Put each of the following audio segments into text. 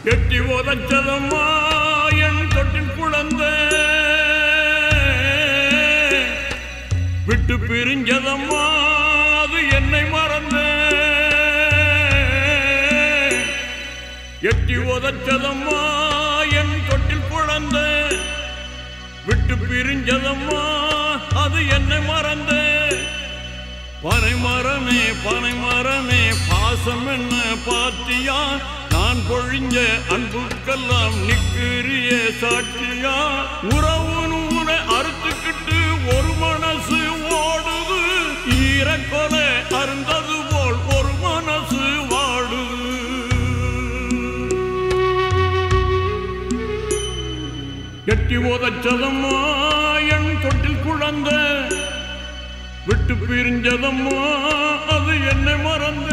எட்டி உதச்சதம்மா என் தொட்டில் குழந்தை விட்டு பிரிஞ்சதம்மா அது என்னை மறந்த எட்டி உதச்சதம்மா என் தொட்டில் குழந்தை விட்டு பிரிஞ்சதம்மா அது என்னை மறந்த பனை மரமே பனை மரமே பாசம் என்ன பாத்தியா நான் பொழிஞ்ச அன்புக்கெல்லாம் நிக்கிறிய சாட்சியா உறவு நூலை அறுத்துக்கிட்டு ஒரு மனசு ஓடுது ஈரக்கொலை அருந்தது போல் ஒரு மனசு வாடுது எட்டி உதச்சதம்மா என் தொட்டில் குழந்தை விட்டு பிரிஞ்சதம்மா அது என்னை மறந்த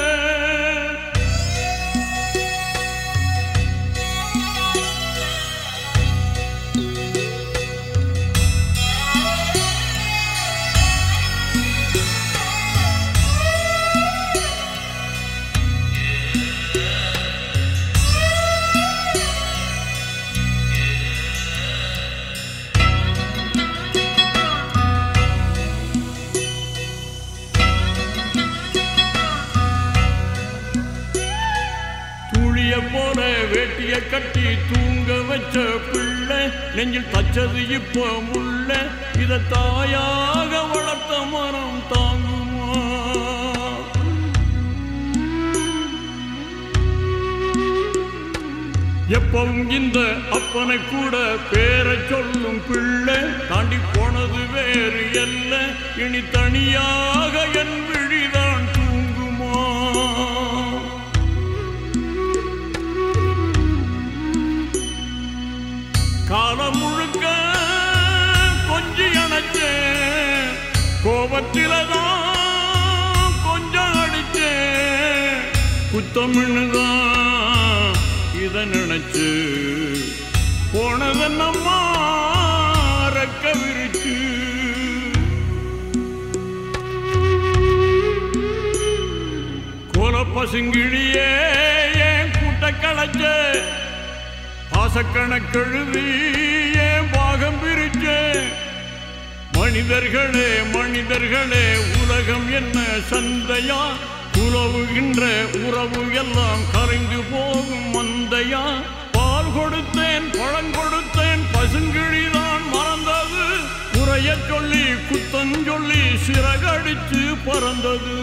துளிய போல வேட்டிய கட்டி தூங்க வச்ச பிள்ளை நெஞ்சில் தச்சது இப்ப முள்ள இத தாயாக வளர்த்த மரம் தாங்குமா எப்பவும் இந்த அப்பனை கூட பேரை சொல்லும் பிள்ளை தாண்டி போனது வேறு அல்ல இனி தனியாக என் விழிதான் தூங்குமா காலம் முழுக்க கொஞ்சி அணைச்சேன் கோபத்தில தான் கொஞ்சம் அடிச்சேன் குத்தமிழ்னுதான் இத நினைச்சு போனதென்னம்மா ரெக்க விரிச்சு கோல பசுங்கிழியே ஏன் கூட்ட களைச்ச பாசக்கணக்கெழுதி ஏன் பாகம் பிரிச்சே மனிதர்களே மனிதர்களே உலகம் என்ன சந்தையா உலவுகின்ற உறவு எல்லாம் கரைந்து போகும் மந்தையா பால் கொடுத்தேன் பழம் கொடுத்தேன் பசுங்கிழிதான் மறந்தது உரைய சொல்லி குத்தஞ்சொல்லி சிறகடிச்சு பறந்தது